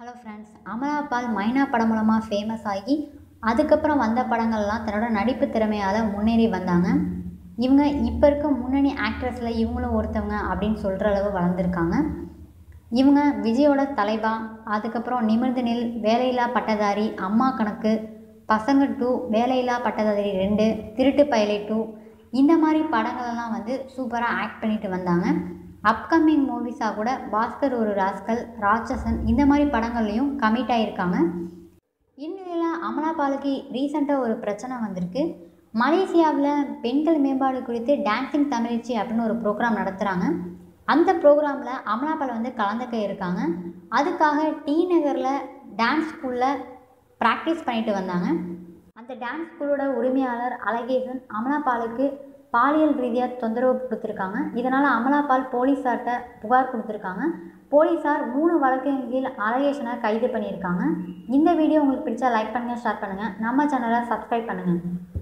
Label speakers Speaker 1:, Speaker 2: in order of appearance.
Speaker 1: hello friends Amala பால் மைனா படம் மூலமாக ஃபேமஸ் ஆகி அதுக்கப்புறம் வந்த படங்கள்லாம் தன்னோட நடிப்பு திறமையால் முன்னேறி வந்தாங்க இவங்க இப்போ இருக்க முன்னணி ஆக்ட்ரஸில் இவங்களும் ஒருத்தவங்க அப்படின்னு சொல்கிற அளவு வளர்ந்துருக்காங்க இவங்க விஜயோட தலைவா அதுக்கப்புறம் நிமிர்ந்து நில் வேலையில்லா பட்டதாரி அம்மா கணக்கு பசங்க டூ வேலையில்லா பட்டதாரி ரெண்டு திருட்டு பயலை டூ இந்த மாதிரி படங்களெல்லாம் வந்து சூப்பராக ஆக்ட் பண்ணிட்டு வந்தாங்க அப்கமிங் மூவிஸாக கூட பாஸ்கர் ஒரு ராஸ்கல் ராட்சசன் இந்த மாதிரி படங்கள்லையும் கமிட் ஆகியிருக்காங்க இந்நிலையில் அமலா பாலுக்கு ரீசெண்டாக ஒரு பிரச்சனை வந்திருக்கு மலேசியாவில் பெண்கள் மேம்பாடு குறித்து டான்சிங் தமிழ்ச்சி அப்படின்னு ஒரு ப்ரோக்ராம் நடத்துகிறாங்க அந்த ப்ரோக்ராமில் அமலா பால் வந்து கலந்துக்க இருக்காங்க அதுக்காக டி நகரில் டான்ஸ் ஸ்கூலில் ப்ராக்டிஸ் பண்ணிட்டு வந்தாங்க அந்த டான்ஸ் ஸ்கூலோட உரிமையாளர் அழகேசன் அமலா பாலுக்கு பாலியல் ரீதியாக தொந்தரவு கொடுத்துருக்காங்க இதனால் அமலா பால் போலீஸார்கிட்ட புகார் கொடுத்துருக்காங்க போலீஸார் மூணு வழக்கின் கீழ் அழகேசனை கைது பண்ணியிருக்காங்க இந்த வீடியோ உங்களுக்கு பிடிச்சா லைக் பண்ணுங்கள் ஷேர் பண்ணுங்கள் நம்ம சேனலை சப்ஸ்கிரைப் பண்ணுங்கள்